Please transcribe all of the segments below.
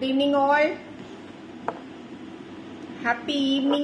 Good evening, all. Happy evening.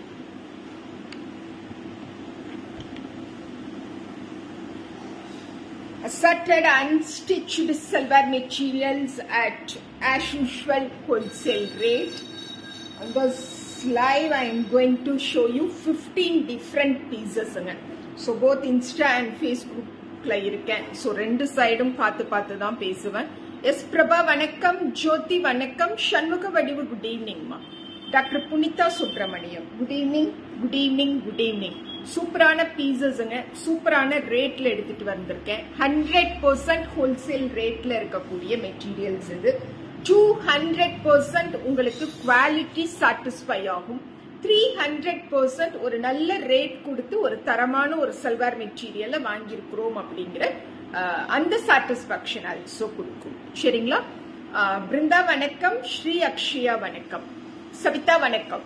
Assorted unstitched silver materials at as usual wholesale rate. On this live, I am going to show you 15 different pieces. So both Insta and Facebook இருக்கேன் so ரெண்டு சைடும் பார்த்து பார்த்து தான் பேசுவேன் S Prabha வணக்கம் ஜோதி வணக்கம் Shanmuga Vadivu good ஈவினிங்மா doctor Punitha Subramaniam good evening good evening good evening சூப்பரான பீசஸுங்க சூப்பரான ரேட்ல எடுத்துட்டு வந்திருக்கேன் ஹண்ட்ரட் பர்சன்ட் ஹோல்சேல் ரேட்ல இருக்கக்கூடிய மெட்டீரியல்ஸ் இது டூ ஹண்ட்ரட் பர்சன்ட் உங்களுக்கு குவாலிட்டி சாட்டிஸ்ஃபை ஆகும் த்ரீ ஹண்ட்ரட் பர்சன்ட் ஒரு நல்ல ரேட் கொடுத்து ஒரு தரமான ஒரு சல்வார் மெட்டீரியலை வாங்கியிருக்கிறோம் அப்படிங்கிற அஹ், அந்த சாட்டிஸ்பாக்சன் ஆல்சோ கொடுக்கும் சரிங்களா அஹ், பிருந்தா வணக்கம் ஸ்ரீ அக்ஷயா வணக்கம் சவிதா வணக்கம்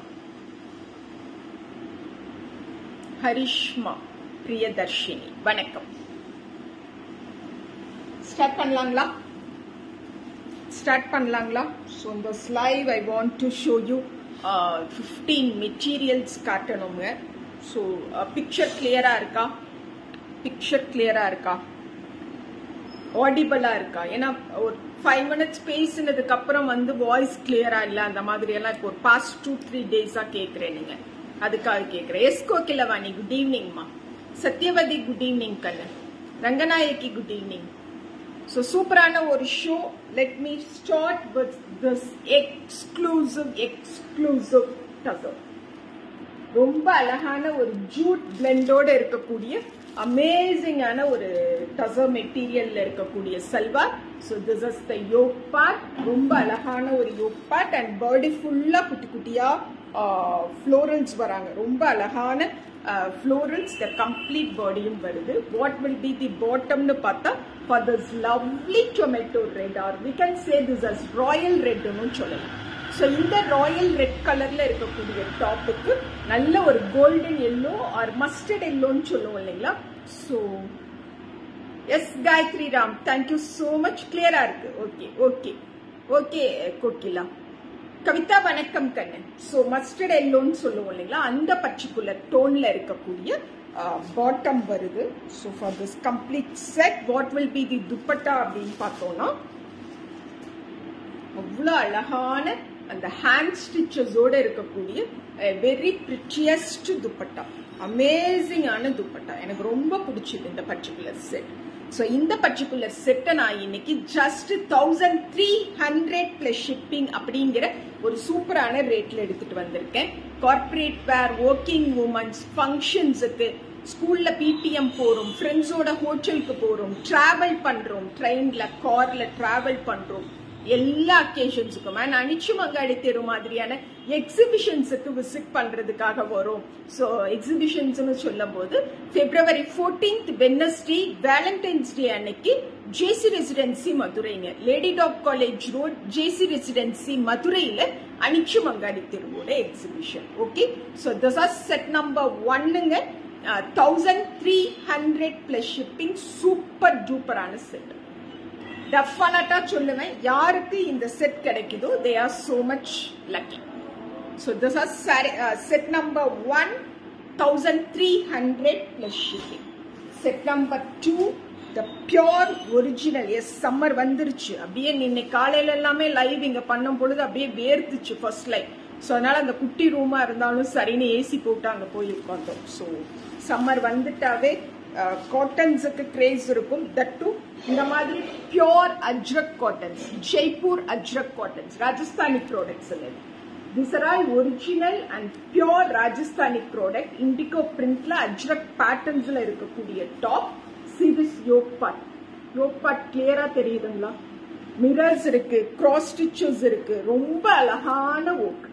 ஹரிஷ்மா பிரியதர்ஷினி வணக்கம் ஸ்டார்ட் பண்ணலாங்களா ஸ்டார்ட் பண்ணலாங்களா ஸோ இந்த ஸ்லைவ் I want to show you fifteen materials காட்டணுங்க ஸோ பிக்சர் கிளியராக இருக்கா பிக்சர் கிளியராக இருக்கா ஆடிபிளா இருக்கா ஏன்னா ஒரு ஃபைவ் மினிட்ஸ் பேசினதுக்கு அப்புறம் வந்து வாய்ஸ் கிளியரா இல்ல அந்த மாதிரி எல்லாம் இப்போ ஒரு பாஸ்ட் டூ த்ரீ டேஸா கேக்குறேன் நீங்க அதுக்காக கேக்குறேன் எஸ்கோ கிலவாணி குட் ஈவினிங்மா சத்யவதி குட் ஈவினிங் கண்ணு ரங்கநாயகி குட் ஈவினிங் ஸோ சூப்பரான ஒரு show let me start with this exclusive exclusive tussar ரொம்ப அழகான ஒரு ஜூட் பிளெண்டோட இருக்கக்கூடிய அமேசிங்கான ஒரு டசர் மெட்டீரியல்ல இருக்கக்கூடிய salwar so this is the yoke part ரொம்ப அழகான ஒரு யோக் பார்ட் அண்ட் பாடி ஃபுல்லா குட்டி குட்டியா ஃப்ளோரல்ஸ் வராங்க ரொம்ப அழகான ஃப்ளோரல்ஸ் த கம்ப்ளீட் பாடியும் வருது வாட் வில் பி தி பாட்டம்னு பார்த்தா for this lovely tomato red or we can say this as royal ரெட்னு சொல்லலாம் ஸோ இந்த ராயல் ரெட் கலர்ல இருக்கக்கூடிய டாப்புக்கு நல்ல ஒரு கோல்டன் எல்லோ ஆர் மஸ்டர்ட் எல்லோன்னு சொல்லுவோம் இல்லைங்களா so yes Gayathri Ram thank you so much கிளியரா இருக்கு okay okay okay Kokila Kavitha வணக்கம் கண்ணு ஸோ மஸ்டர்ட் எல்லோன்னு சொல்லுவோம் இல்லைங்களா அந்த பர்டிகுலர் டோன்ல இருக்கக்கூடிய பாட்டம் வருது so for this complete set what will be the dupatta அப்படின்னு பார்த்தோம்னா அவ்வளோ அழகான அந்த ஹேண்ட் ஸ்டிச்சஸோட இருக்கக்கூடிய வெரி பிரிச்சியஸ்ட் துப்பட்டா அமேசிங்கான துப்பட்டா எனக்கு ரொம்ப பிடிச்சது இந்த பர்டிகுலர் செட் ஸோ இந்த பர்டிகுலர் செட்டை நான் இன்னைக்கு just thousand three hundred plus shipping அப்படிங்கிற ஒரு சூப்பரான ரேட்ல எடுத்துட்டு வந்திருக்கேன் கார்பரேட் வேர் ஒர்க்கிங் உமன்ஸ் ஃபங்க்ஷன்ஸுக்கு ஸ்கூல்ல பிடிஎம் போறோம் ஃப்ரெண்ட்ஸோட ஹோட்டலுக்கு போறோம் டிராவல் பண்றோம் ட்ரெயின்ல கார்ல டிராவல் பண்றோம் எல்லா அக்கேஷன்ஸுக்கும் நான் நிச்சயமங்காடி தெரு மாதிரியான எக்ஸிபிஷன்ஸுக்கு விசிட் பண்றதுக்காக வரும் ஸோ எக்ஸிபிஷன்ஸ்னு சொல்லும் போது பிப்ரவரி ஃபோர்டீன்த் வெனஸ்டே வேலண்டைன்ஸ் டே அன்னைக்கு ஜேசி ரெசிடென்சி மதுரைங்க Lady Doak College Road JC Residency மதுரையில அனிச்சமங்காடி தெருவோட exhibition okay so this are set number ஒன்னுங்க thousand three hundred plus shipping super டூப்பரான செட் டெஃபனட்டா சொல்லுவேன் யாருக்கு இந்த செட் கிடைக்குதோ they are so much lucky so this are set number one thousand three hundred plus shipping set number two the pure original yes summer வந்துருச்சு அப்படியே இன்னைக்கு காலையில எல்லாமே லைவ் இங்க பண்ணும் பொழுது அப்படியே வேர்த்துச்சு ஃபர்ஸ்ட் லைவ் ஸோ அதனால அந்த குட்டி ரூமா இருந்தாலும் சரின்னு ஏசி போட்டு அங்க போய் உட்காந்தோம் ஸோ சம்மர் வந்துட்டாவே காட்டன்ஸுக்கு கிரேஸ் இருக்கும் தட் டு இந்த மாதிரி pure ajrak cottons Jaipur ajrak cottons Rajasthani products this are all original and pure Rajasthani product indigo பிரிண்ட்ல அஜ்ரக் பேட்டர்ன்ஸ்ல இருக்கக்கூடிய டாப் சிவிஸ் யோக் பார்ட் யோக் பார்ட் கிளியரா தெரியுதுங்களா மிரர்ஸ் இருக்கு கிராஸ் ஸ்டிச்சஸ் இருக்கு ரொம்ப அழகான work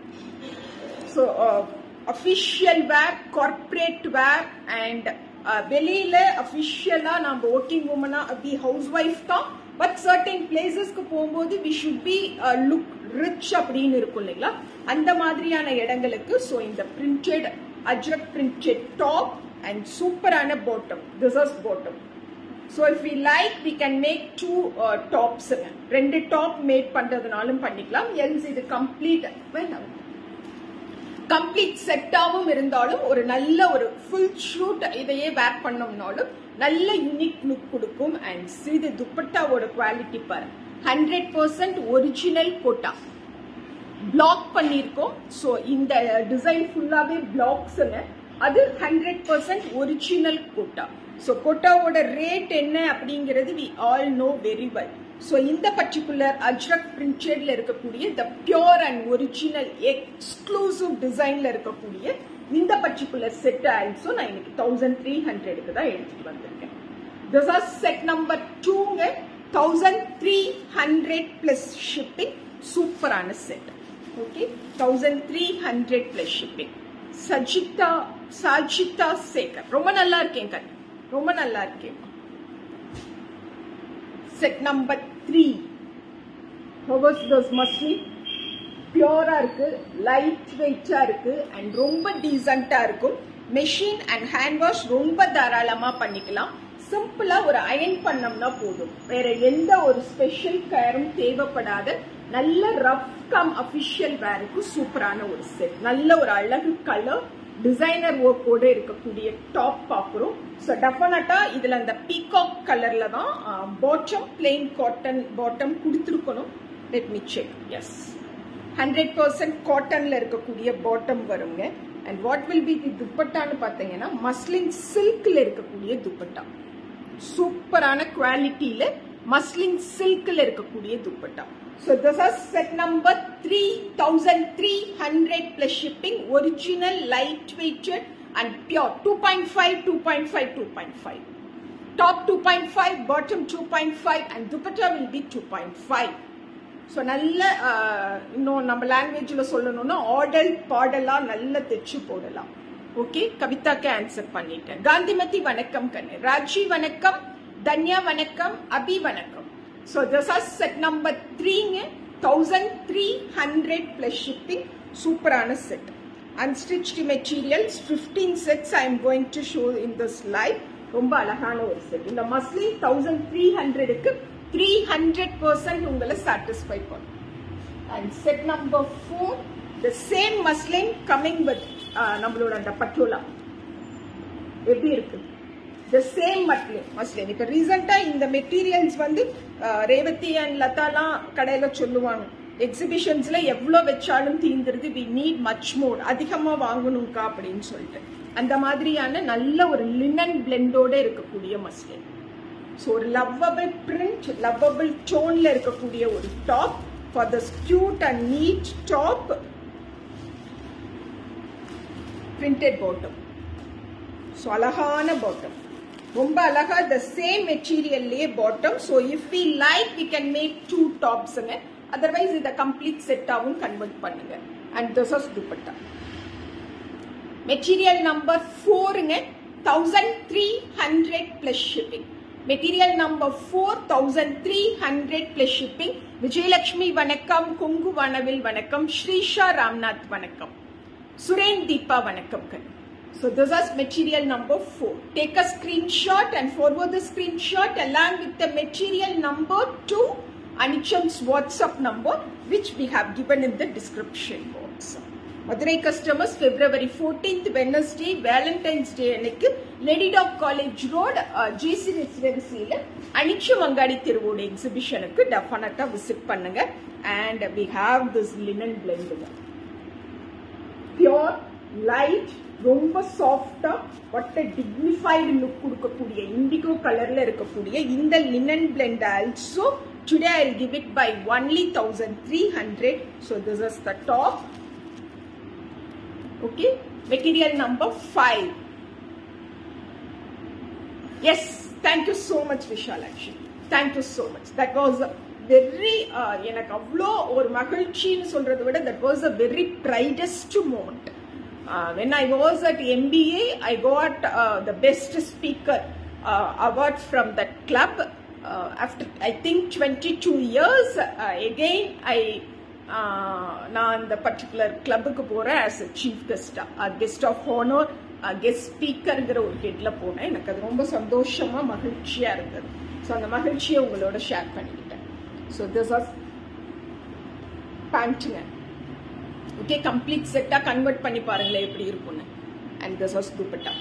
so official wear corporate wear and வெளியில அஃபிஷியலா நம்ம ஒர்க்கிங் உமனா தி ஹவுஸ் ஒய்ஃப் தான் பட் சர்டன் பிளேசஸ்க்கு போகும்போது we should be look rich அப்படின்னு இருக்கும் இல்லைங்களா அந்த மாதிரியான இடங்களுக்கு ஸோ இந்த printed ajrakh printed top and சூப்பரான bottom this is bottom so if we like we can make two tops ரெண்டு டாப் மேட் பண்றதுனாலும் பண்ணிக்கலாம் எல்ஸ் இது கம்ப்ளீட் வேண்டாம் கம்ப்ளீட் செட்டாவும் இருந்தாலும் ஒரு நல்ல ஒரு ஃபுல் ஷூட் இதையே வேர் பண்ணோம்னாலும் நல்ல யூனிக் லுக் கொடுக்கும் அண்ட் இது துப்பட்டாவோட குவாலிட்டி பாரு hundred percent original Kota block பண்ணியிருக்கோம் ஸோ இந்த டிசைன் ஃபுல்லாவே பிளாக்ஸ்ங்க அது hundred percent original Kota so கோட்டாவோட ரேட் என்ன அப்படிங்கிறது we all know very well so இந்த பர்டிகுலர் அஜ்ரக் பிரிண்டட்ல இருக்கக்கூடிய the pure and original exclusive டிசைன்ல இருக்கக்கூடிய இந்த பர்டிகுலர் செட் ஆல்சோ நான் இன்னைக்கு தௌசண்ட் த்ரீ ஹண்ட்ரடுக்கு தான் எடுத்துட்டு வந்திருக்கேன் திஸ் ஆர் செட் நம்பர் டூங்க thousand three hundred plus shipping சூப்பரான set okay thousand three hundred plus shipping Sajitha Sajitha Sekar ரொம்ப நல்லா இருக்கேன் கண் ரொம்ப நல்லா இருக்கேன் set number three hours these muslin பியூரா இருக்கு லைட் வெயிட்டா இருக்கு அண்ட் ரொம்ப டீசென்டா இருக்கும் மெஷின் அண்ட் ஹேண்ட் வாஷ் ரொம்ப தாராளமா பண்ணிக்கலாம் சிம்பிளா ஒரு அயன் பண்ணோம்னா போதும் வேற எந்த ஒரு ஸ்பெஷல் கேரும் தேவைப்படாத நல்ல ரஃப் கம் அபிஷியல் வேருக்கு சூப்பரான ஒரு செட் நல்ல ஒரு அழகு கலர் டிசைனர் ஒர்க்கோட இருக்கக்கூடிய டாப் பார்க்குறோம் ஸோ டெஃபினட்டா இதுல அந்த பீகாக் கலர்ல தான் பாட்டம் பிளெயின் காட்டன் பாட்டம் கொடுத்துருக்கணும் let me check yes hundred percent காட்டன்ல இருக்கக்கூடிய பாட்டம் வருங்க and what will be the துப்பட்டான்னு பார்த்தீங்கன்னா மஸ்லின் சில்க்ல இருக்கக்கூடிய துப்பட்டா சூப்பரான குவாலிட்டியில மஸ்லின் சில்க்ல இருக்கக்கூடிய dupatta So this is set number 3300 plus shipping, original, lightweighted and pure. 2.5, 2.5, 2.5. Top 2.5, bottom 2.5 and dupatta will be 2.5. So நல்ல இன்னும் நம்ம லாங்குவேஜில் சொல்லணும்னா ஆர்டல் பாடலா நல்ல தைச்சு போடலாம் ஓகே கவிதாக்கு ஆன்சர் பண்ணிட்டேன் காந்திமதி வணக்கம் கண்ணு ராஜி வணக்கம் தன்யா வணக்கம் அபி வணக்கம் so this are set number த்ரீங்க thousand three hundred plus shipping சூப்பரான set unstitched materials fifteen sets I'm going to show in this live ரொம்ப அழகான ஒரு செட் இந்த மஸ்லின் தௌசண்ட் த்ரீ ஹண்ட்ரடுக்கு த்ரீ ஹண்ட்ரட் பர்சன்ட் உங்களை சாட்டிஸ்ஃபை பண்ணும் and set number four the same muslin coming with நம்மளோட அந்த பட்டோலா எப்படி இருக்கு த சேம் மட்லின் மஸ்லின் இப்போ ரீசெண்டாக இந்த மெட்டீரியல்ஸ் வந்து ரேவதி அண்ட் லதாலாம் கடையில் சொல்லுவாங்க எக்ஸிபிஷன்ஸ்ல எவ்வளோ வச்சாலும் தீந்துருது வி நீட் மச் மோர் அதிகமாக வாங்கணும்க்கா அப்படின்னு சொல்லிட்டு அந்த மாதிரியான நல்ல ஒரு லினன் பிளெண்டோட இருக்கக்கூடிய மஸ்லின் ஸோ ஒரு லவ்வபிள் பிரிண்ட் லவ்வபிள் டோன்ல இருக்கக்கூடிய ஒரு top for the cute and neat top printed bottom so அழகான பாட்டம் ரொம்ப அழகா த சேம் மெட்டீரியல்லே bottom so if we like we can make two டாப்ஸுங்க அதர்வைஸ் இதை கம்ப்ளீட் செட்டாகவும் கன்வெர்ட் பண்ணுங்க and this is dupatta material number ஃபோருங்க thousand three hundred plus shipping material number four thousand three hundred plus shipping Vijayalakshmi வணக்கம் கொங்கு வனவில் வணக்கம் ஸ்ரீஷா ராம்நாத் வணக்கம் சுரேன் தீபா வணக்கம் கண் So this is material number 4. Take a screenshot and forward the screenshot along with the material number to Anicham's WhatsApp number which we have given in the description box. Madurai customers February fourteenth Wednesday Valentine's டே அன்னைக்கு Lady Doak college road GC ரெசிடென்சியில் அனிச்சம் அங்காடி திருவோட எக்ஸிபிஷனுக்கு டெஃபினட்டாக visit பண்ணுங்க and we have this linen பிளெண்டுங்க pure light ரொம்ப சாஃப்டா பட் டிக்னிஃபைடு லுக் கொடுக்கக்கூடிய இண்டிகோ கலர்ல இருக்கக்கூடிய இந்த linen blend also today I give it by only thousand three hundred so this is the top okay material number five yes thank you so much Vishalakshi thank you so much that was very எனக்கு அவ்வளோ ஒரு மகிழ்ச்சின்னு சொல்றதை விட that was a very proudest moment Uh, when I was at MBA, I got uh, the best speaker uh, award from that club. after I think 22 years, again I நான் அந்த particular கிளப்புக்கு போகிறேன் ஆஸ் அ சீஃப் கெஸ்டாக guest of honour guest ஸ்பீக்கருங்கிற ஒரு ஹெட்ல போனேன் எனக்கு அது ரொம்ப சந்தோஷமா மகிழ்ச்சியா இருந்தது ஸோ அந்த மகிழ்ச்சியை உங்களோட ஷேர் பண்ணிக்கிட்டேன் ஸோ திஸ் ஆஸ் பேண்ட்டுங்க ஓகே கம்ப்ளீட் செட்டா கன்வெர்ட் பண்ணி பாருங்களேன் எப்படி இருக்கும்னு and this was dupatta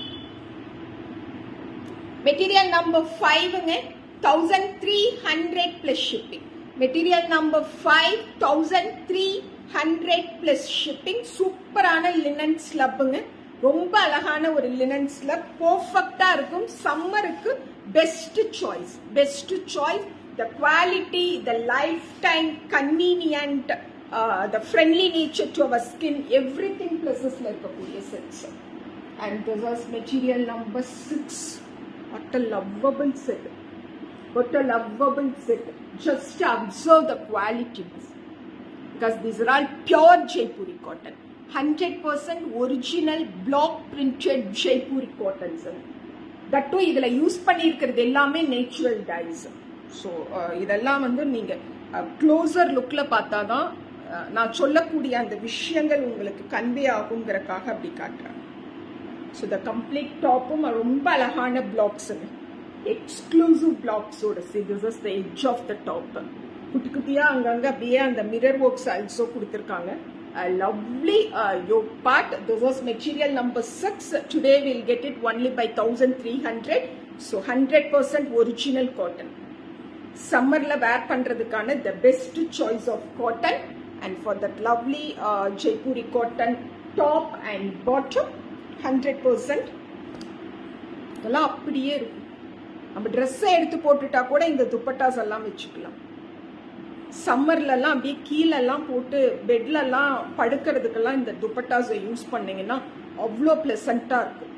material number ஃபைவ்ங்க thousand three hundred plus shipping material number five thousand three hundred plus shipping சூப்பரான லினன் ஸ்லப்புங்க ரொம்ப அழகான ஒரு லினன் ஸ்லப் பர்ஃபெக்டா இருக்கும் சம்மருக்கு best choice best choice the quality the lifetime convenient the friendly nature to our skin everything பிளஸஸ்ல இருக்கக்கூடிய sets and this was material number six what a lovable set what a lovable set just observe the quality because these are all pure jaipuri cotton 100% original block printed jaipuri cottons that இதுல use பண்ணியிருக்கிறது எல்லாமே natural dies so இதெல்லாம் வந்து நீங்க closer லுக்ல பார்த்தாதான் நான் சொல்லக்கூடிய அந்த விஷயங்கள் உங்களுக்கு கன்வே ஆகுங்கிறக்காக அப்படி காட்டுறேன் ஸோ த கம்ப்ளீட் டாப்பும் ரொம்ப அழகான பிளாக்ஸுங்க எக்ஸ்க்ளூசிவ் பிளாக்ஸோட see this is the edge of the top குட்டி குட்டியா அங்கங்க அப்படியே அந்த மிரர் ஒர்க்ஸ் ஆல்சோ கொடுத்துருக்காங்க lovely yoke part this was material number six today will get it only by thousand three hundred so hundred percent original cotton சம்மர்ல wear பண்றதுக்கான the best choice of cotton and for that lovely Jaipuri cotton top and bottom hundred percent இதெல்லாம் அப்படியே இருக்கும் நம்ம ட்ரெஸ்ஸை எடுத்து போட்டுட்டா கூட இந்த துப்பட்டாஸ் எல்லாம் வச்சுக்கலாம் சம்மர்லலாம் அப்படியே கீழெல்லாம் போட்டு பெட்லலாம் படுக்கிறதுக்கெல்லாம் இந்த துப்பட்டாஸை யூஸ் பண்ணீங்கன்னா அவ்வளோ ப்ளசண்ட்டாக இருக்கும்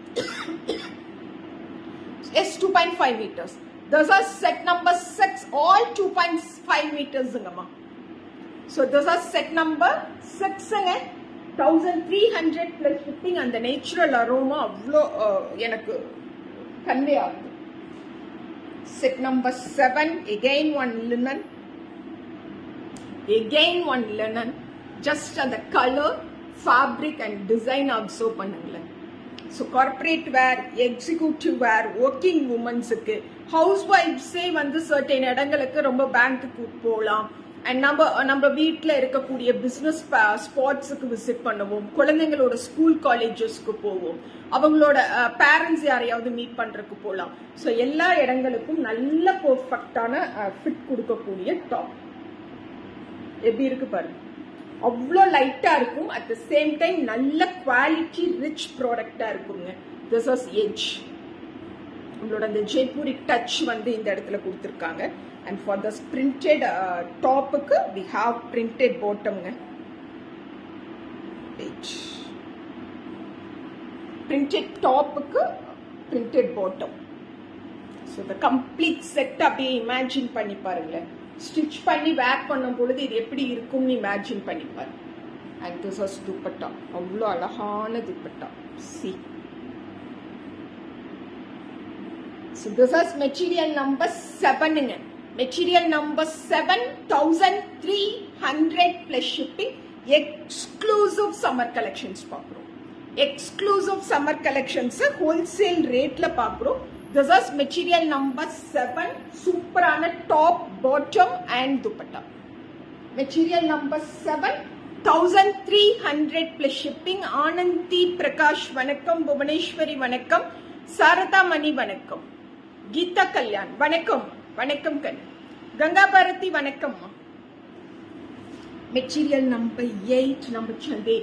yes two point five meters these are set number six all two point five மீட்டர்ஸுங்கம்மா so these are set number சிக்ஸுங்க thousand three hundred plus shipping அந்த நேச்சுரல் அரோமா அவ்வளோ எனக்கு கன்வே ஆகுது set number seven again one linen again one linen just அந்த colour fabric and design observe பண்ணுங்களேன் so corporate wear executive wear working உமன்ஸுக்கு house ஒய்ஃப்ஸே வந்து சர்டைன் இடங்களுக்கு ரொம்ப பேங்க்குக்கு போகலாம் அண்ட் நம்ம நம்ம வீட்டில் இருக்கக்கூடிய பிஸ்னஸ் ஸ்பாட்ஸுக்கு விசிட் பண்ணுவோம் குழந்தைங்களோட ஸ்கூல் காலேஜஸ்க்கு போவோம் அவங்களோட பேரண்ட்ஸ் யாரையாவது மீட் பண்ணுறதுக்கு போகலாம் ஸோ எல்லா இடங்களுக்கும் நல்ல பர்ஃபெக்டான ஃபிட் கொடுக்கக்கூடிய டாப் எப்படி இருக்கு பாருங்க அவ்வளோ லைட்டாக இருக்கும் அட் த சேம் டைம் நல்ல குவாலிட்டி ரிச் ப்ராடக்டாக இருக்குங்க திஸ் வாஸ் எஜ் உங்களோட அந்த ஜெய்ப்பூரி டச் வந்து இந்த இடத்துல கொடுத்துருக்காங்க அண்ட் ஃபார் த பிரிண்டட் டாப்புக்கு வி ஹாவ் பிரிண்டட் பாட்டம்ங்க பேஜ் பிரிண்டட் டாப்புக்கு printed bottom so the complete set அப்படியே இமேஜின் பண்ணி பாருங்களேன் ஸ்டிச் பண்ணி வேர் பண்ணும் பொழுது இது எப்படி இருக்கும்னு இமேஜின் பண்ணி பாருங்க அண்ட் திஸ் வாஸ் துப்பட்டா அவ்வளோ அழகான dupatta see so this was material number செவனுங்க material number seven thousand three hundred plus shipping exclusive summer collections பார்க்குறோம் எக்ஸ்க்ளூசிவ் சம்மர் கலெக்ஷன்ஸ் ஹோல்சேல் ரேட்ல பார்க்குறோம் this was material number seven சூப்பரான top bottom and dupatta material number seven thousand three hundred plus shipping Anandhi Prakash வணக்கம் புவனேஸ்வரி வணக்கம் சாரதா மணி வணக்கம் கீதா கல்யாண் வணக்கம் வணக்கம் கண் கங்கா பாரதி வணக்கம்மா மெட்டீரியல் நம்பர் எயிட் நம்பர் சந்தே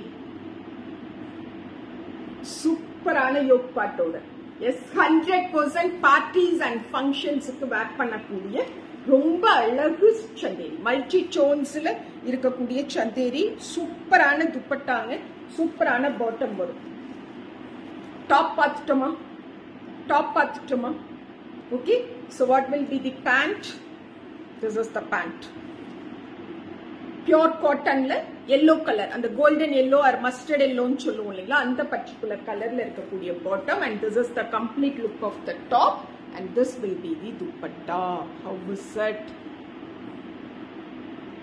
சூப்பரான யோக் பாட்டோட yes hundred percent parties and ஃபங்க்ஷன்ஸுக்கு வேர் பண்ணக்கூடிய ரொம்ப அழகு சந்தேரி மல்டி டோன்ஸ்ல இருக்கக்கூடிய சந்தேரி சூப்பரான துப்பட்டாங்க சூப்பரான பாட்டம் வரும் டாப் பார்த்துட்டோமா டாப் பார்த்துட்டோமா okay so what will be the pant this is the pant pure காட்டன்ல எல்லோ கலர் அந்த கோல்டன் எல்லோ ஆர் மஸ்டர்ட் எல்லோன்னு சொல்லுவோம் இல்லைங்களா அந்த பர்டிகுலர் கலர்ல இருக்கக்கூடிய bottom and this is the complete look of the top and this will be the dupatta how is it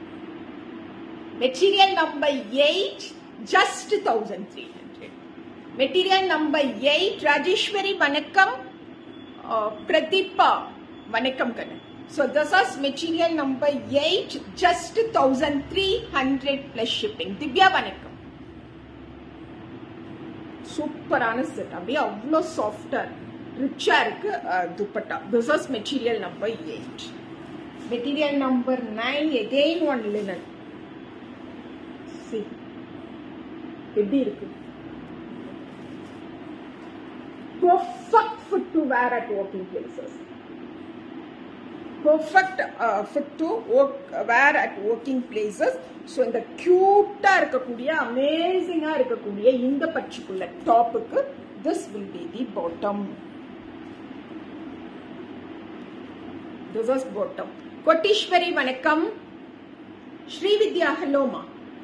material number eight just thousand three hundred material number eight Rajeswari வணக்கம் Uh, Pratheeba வணக்கம் கண்ணு so this as material number eight just thousand three hundred plus shipping Divya வணக்கம் சூப்பரான set அப்படியே அவ்வளோ சாஃப்டா ரிச்சா இருக்கு ah, dupatta this as material number eight material number nine again one linen எப்படி இருக்கு perfect fit to wear at working places. Perfect uh, fit to work, wear at working places. So இந்த க்யூட்டா இருக்கக்கூடிய அமேசிங்கா இருக்கக்கூடிய இந்த பர்டிகுலர் டாப்புக்கு this will be the bottom this is bottom Kotteeswari வணக்கம் ஸ்ரீவித்யா ஹலோமா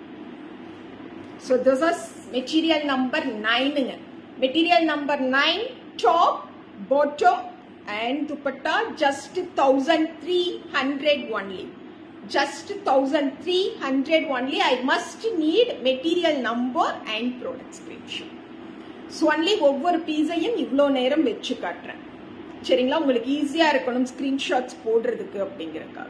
So this is material number 9 Material number 9 top, bottom and dupatta just 1300 only. Just 1300 only. I must need material number and product description. So only ஒவ்வொரு பீஸையும் இவ்வளோ நேரம் வச்சு காட்டுறேன் சரிங்களா உங்களுக்கு ஈஸியா இருக்கணும் ஸ்கிரீன்ஷாட்ஸ் போடுறதுக்கு அப்படிங்கறதுக்காக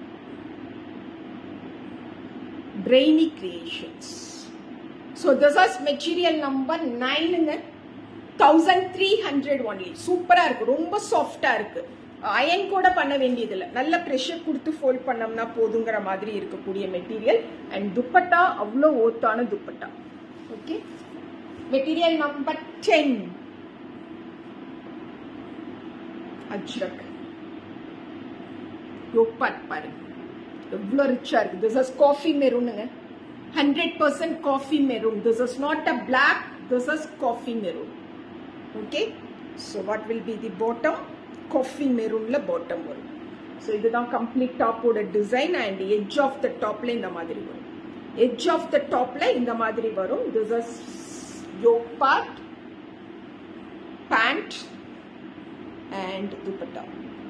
brainy creations so this as material number நைனுங்க தௌசண்ட் த்ரீ ஹண்ட்ரட் ஒன்லி சூப்பரா இருக்கு ரொம்ப சாஃப்டா இருக்கு அயன் கூட பண்ண வேண்டியது இல்லை நல்ல ப்ரெஷர் கொடுத்து ஃபோல்ட் பண்ணோம்னா போதுங்கிற மாதிரி இருக்கக்கூடிய மெட்டீரியல் அண்ட் துப்பட்டா அவ்வளோ ஓத்தான dupatta okay material number ten ajrakh yoke part பாருங்க எவ்வளோ ரிச்சா இருக்கு திஸ் இஸ் காஃபி மெரூனுங்க hundred percent coffee maroon this is not a black this is coffee maroon okay so what will be the bottom coffee மெரூன்ல bottom வரும் so இதுதான் complete டாப்போட design and edge of the டாப்ல இந்த மாதிரி வரும் edge of the டாப்ல இந்த மாதிரி வரும் this is yoke part pant and dupatta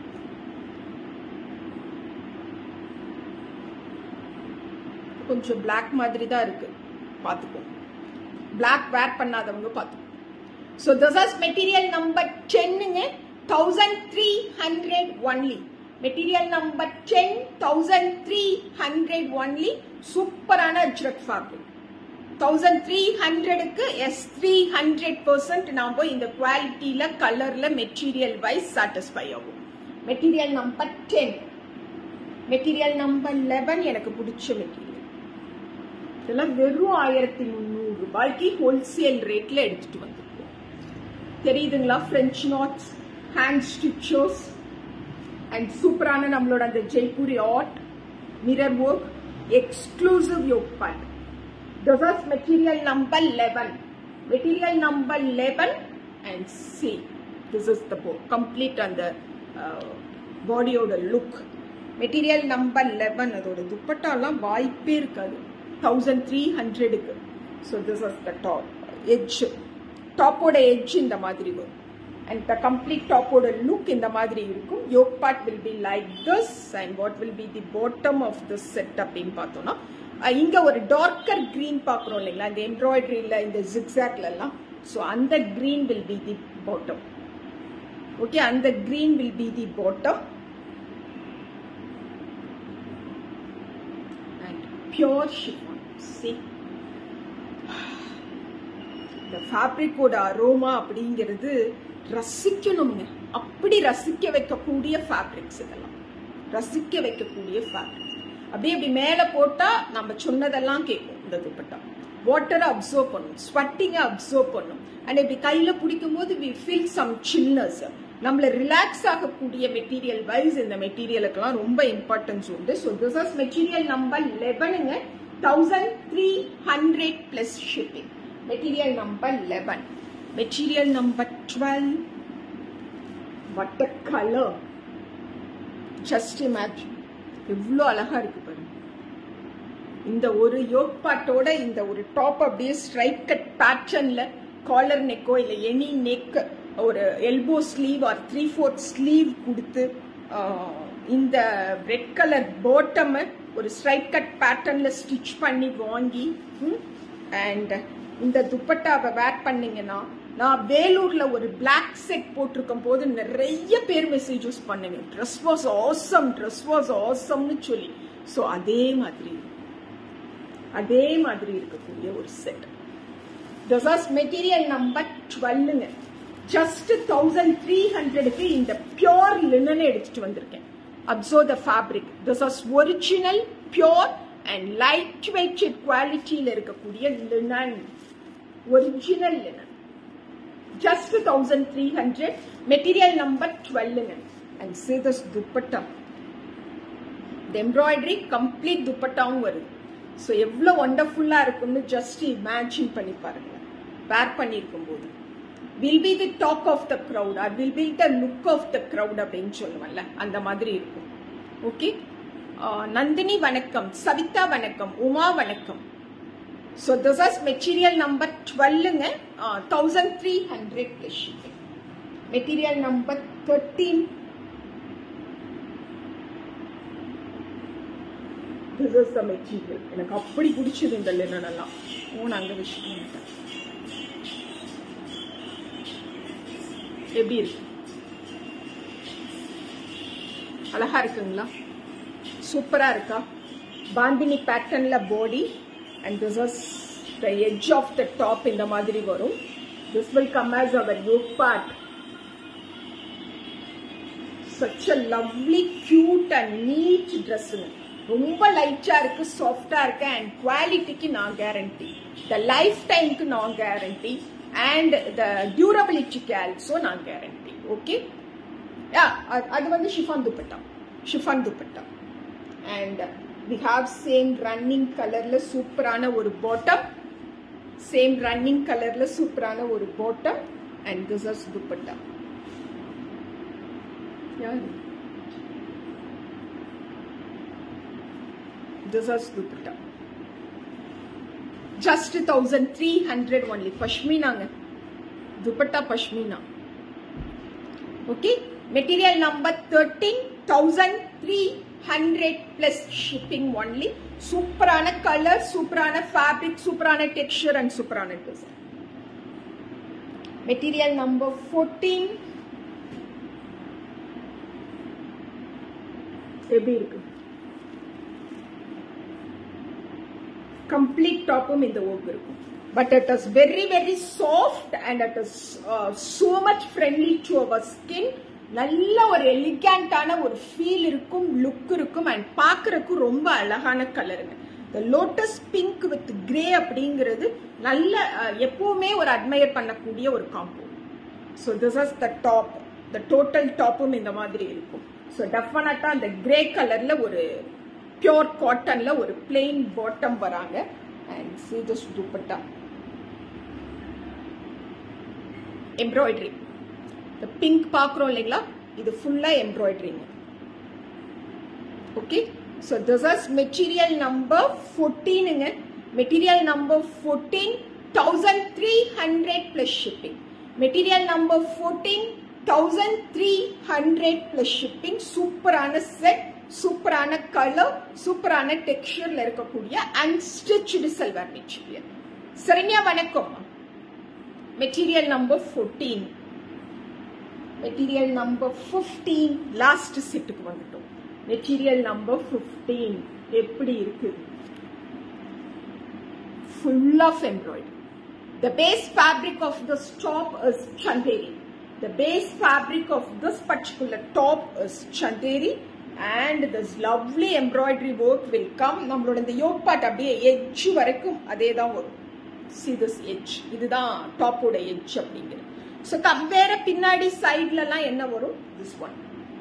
கொஞ்சம் பிளாக் மாதிரி தான் இருக்கு பார்த்துக்கோ பிளாக் வேர் பண்ணாதவங்க பார்த்துக்கோ so this is material number டென்னுங்க thousand three hundred only material number ten thousand three hundred only சூப்பரான அஜ்ரக் ஃபேப்ரிக் தௌசண்ட் த்ரீ ஹண்ட்ரடுக்கு எஸ் த்ரீ ஹண்ட்ரட் பர்சன்ட் நாம இந்த குவாலிட்டியில கலர்ல மெட்டீரியல் வைஸ் சாட்டிஸ்ஃபை ஆகும் material number ten material number eleven எனக்கு பிடிச்ச மெட்டீரியல் இதெல்லாம் வெறும் ஆயிரத்தி முந்நூறு ரூபாய்க்கு ஹோல்சேல் ரேட்ல எடுத்துட்டு வந்திருக்கோம் தெரியுதுங்களா French knots hand stitchers and சூப்பரான நம்மளோட அந்த Jaipuri art mirror work exclusive yoke part This is material number 11. Material number 11 and see. This is the book. Complete on the uh, body of the look. Material number eleven அதோட துப்பட்டாலாம் வாய்ப்பே இருக்காது thousand three ஹண்ட்ரடுக்கு so this is the top edge டாப்போட edge இந்த மாதிரி வரும் and the complete டாப்போட லுக் இந்த மாதிரி இருக்கும் yoke part will be like this and what will be the bottom of this set அப்படின்னு பார்த்தோம்னா அஹ் இங்க ஒரு டார்க்கர் கிரீன் பார்க்குறோம் இல்லைங்களா இந்த எம்ப்ராய்டரியில் இந்த ஜிக்ஸாக்ல எல்லாம் ஸோ அந்த green will be the bottom okay அந்த green will be the bottom and pure chiffon see இந்த ஃபேப்ரிக்கோட அரோமா அப்படிங்கிறது ரசிக்கணுங்க அப்படி ரசிக்க வைக்கக்கூடிய ஃபேப்ரிக்ஸ் இதெல்லாம் ரசிக்க வைக்கக்கூடிய ஃபேப்ரிக்ஸ் அப்படியே இப்படி மேல போட்டா நம்ம சொன்னதெல்லாம் கேட்கும் இந்த துப்பட்டா வாட்டரை அப்சர்வ் பண்ணும் ஸ்வட்டிங்கை அப்சர்வ் பண்ணும் அண்ட் இப்படி கையில பிடிக்கும் போது வி ஃபீல் சம் சில்னஸ் நம்மள ரிலாக்ஸ் ஆகக்கூடிய மெட்டீரியல் வைஸ் இந்த மெட்டீரியலுக்கெல்லாம் ரொம்ப இம்பார்ட்டன்ஸ் உண்டு so this is material number லெவனுங்க thousand three hundred plus shipping material number eleven material number twelve what a colour just imagine எவ்வளோ அழகா இருக்கு பாருங்க இந்த ஒரு யோக் பாட்டோட இந்த ஒரு டாப் அப்படியே ஸ்ட்ரைட் கட் பேட்டர்ன்ல காலர் நெக்கோ இல்ல எனி நெக் ஒரு elbow sleeve or three fourth sleeve கொடுத்து ஆஹ், இந்த ரெட் கலர் பாட்டம் ஒரு ஸ்ட்ரைட் கட் பேட்டர்ன்ல ஸ்டிச் பண்ணி வாங்கி அண்ட் இந்த துப்பட்டாவை வேர் பண்ணீங்கன்னா நான் வேலூர்ல ஒரு பிளாக் செட் போட்டிருக்கும் போது நிறைய பேர் மெசேஜ் யூஸ் பண்ணுங்க dress was awesome dress was ஆசம்னு சொல்லி ஸோ அதே மாதிரி அதே மாதிரி இருக்கக்கூடிய ஒரு செட் தசாஸ் மெட்டீரியல் நம்பர் டுவெல்லுங்க ஜஸ்ட் தௌசண்ட் த்ரீ ஹண்ட்ரடுக்கு இந்த பியோர் லினன் எடுத்துட்டு வந்திருக்கேன் observe the fabric this original pure and light weight குவாலிட்டியில் இருக்கக்கூடிய linen original linen just thousand three hundred material number டுவெல்லுங்க and say this dupatta embroidery complete துப்பட்டாவும் வருது ஸோ எவ்வளோ ஒண்டர்ஃபுல்லாக இருக்கும்னு ஜஸ்ட் இமேஜின் பண்ணி பாருங்க வேர் பண்ணியிருக்கும் போது will be the talk of the crowd or will be the look of the crowd அப்படின்னு சொல்லுவல்ல அந்த மாதிரி இருக்கும் ஓகே நந்தினி வணக்கம் சவிதா வணக்கம் உமா வணக்கம் so this is material number டுவெல்லுங்க thousand three hundred plus shipping material number thirteen this is the material எனக்கு அப்படி பிடிச்சது இந்த லினன் எல்லாம் ஓன் அங்க வச்சுட்டு எப்படி இருக்கு அழகா இருக்குங்களா சூப்பரா இருக்கா பாந்தினி பேட்டர்ன்ல body and this is the edge of the top இந்த மாதிரி வரும் this will come as our yoke part such a lovely cute and neat ட்ரெஸ்ஸுங்க ரொம்ப லைட்டா இருக்கு சாஃப்டா இருக்கு அண்ட் குவாலிட்டிக்கு நான் கேரண்டி த லைஃப் டைம்க்கு நான் கேரண்டி அண்ட் த டியூரபிலிட்டிக்கு ஆல்சோ நான் கேரண்டி ஓகே யா அது வந்து chiffon dupatta chiffon dupatta and we have same running கலர்ல சூப்பரான ஒரு பாட்டம் சேம் ரன்னிங் கலர்ல சூப்பரான ஒரு bottom and this is dupatta யாரு This is dupatta. Just 1300 only. Pashmina. Dupatta Pashmina. Okay. Material number 13,300 plus shipping only. Superana color, superana fabric, superana texture and superana design. Material number 14. எப்படி இருக்கு complete டாப்பும் இந்த work இருக்கும் but it is very very soft and it is so much friendly to our skin நல்ல ஒரு எலிகண்டான ஒரு feel இருக்கும் look இருக்கும் and பார்க்கறதுக்கு ரொம்ப அழகான கலருங்க இந்த லோட்டஸ் பிங்க் வித் கிரே அப்படிங்கிறது நல்ல எப்பவுமே ஒரு அட்மையர் பண்ணக்கூடிய ஒரு combo so this is the top the total டாப்பும் இந்த மாதிரி இருக்கும் ஸோ டெஃபினட்டா அந்த கிரே கலர்ல ஒரு பியோர் காட்டன்ல ஒரு பிளெயின் பாட்டம் வராங்க and see this dupatta embroidery இந்த பிங்க் பார்க்குறோம் இல்லைங்களா இது ஃபுல்லா எம்ப்ராய்டரிங்க okay so this is material number ஃபோர்டீனுங்க material number fourteen thousand three hundred plus shipping material number fourteen thousand three hundred plus shipping சூப்பரான செட் சூப்பரான கலர் சூப்பரான டெக்ஸ்டர்ல இருக்கக்கூடிய அன்ஸ்டிச்சு செல்வர் மெட்டீரியல் சரிங்க வணக்கம் material number fourteen material number fifteen last செட்டுக்கு வந்துட்டோம் மெட்டீரியல் நம்பர் ஃபிஃப்டீன் எப்படி இருக்கு full of embroidery. The base fabric of this top is chanderi. The base fabric of this particular top is chanderi and this lovely embroidery work will come நம்மளோட இந்த yoke part அப்படியே edge வரைக்கும் அதே தான் வரும் see this edge இதுதான் டாப்போட edge அப்படிங்கிறது so வேற பின்னாடி சைட்ல எல்லாம் என்ன வரும் this one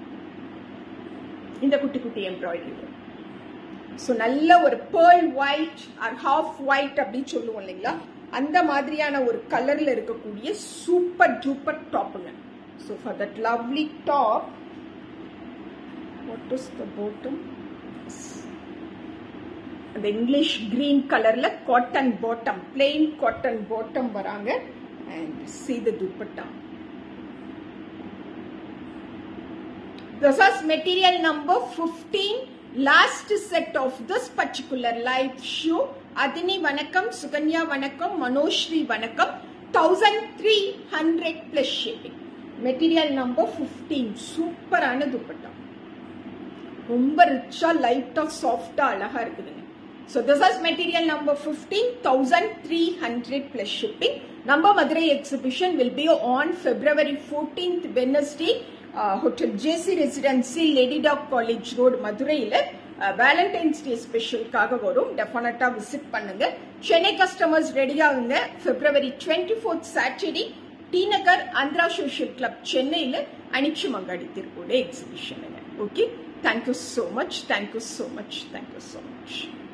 இந்த குட்டி குட்டி எம்ப்ராய்டரி வரும் ஸோ நல்ல ஒரு pearl white or half white அப்படின்னு சொல்லுவோம் இல்லைங்களா அந்த மாதிரியான ஒரு கலர்ல இருக்கக்கூடிய சூப்பர் டூப்பர் டாப்புங்க so for that lovely top what is the bottom அந்த இங்கிலீஷ் கிரீன் கலர்ல cotton bottom plain cotton bottom வராங்க and see the dupatta This is material number 15 last set of this particular live show Athini வணக்கம் சுகன்யா வணக்கம் மனோஸ்ரீ வணக்கம் thousand three hundred plus shipping material number fifteen சூப்பரான துப்பட்டா ரொம்ப ரிச்சா லைட்டா சாஃப்டா அழகா இருக்குதுங்க so this is material number fifteen thousand three hundred plus shipping நம்ம Madurai exhibition will be on February fourteenth Wednesday Hotel JC Residency Lady Doak College Road மதுரையில் Valentine's day ஸ்பெஷலுக்காக வரும் டெஃபினட்டா விசிட் பண்ணுங்க சென்னை கஸ்டமர்ஸ் ரெடி ஆகுங்க February twenty fourth Saturday D நகர் Andhra Social Club சென்னையில் அனிச்சு மங்காடி திருக்கூட எக்ஸிபிஷனுங்க okay thank you so much thank you so much thank you so much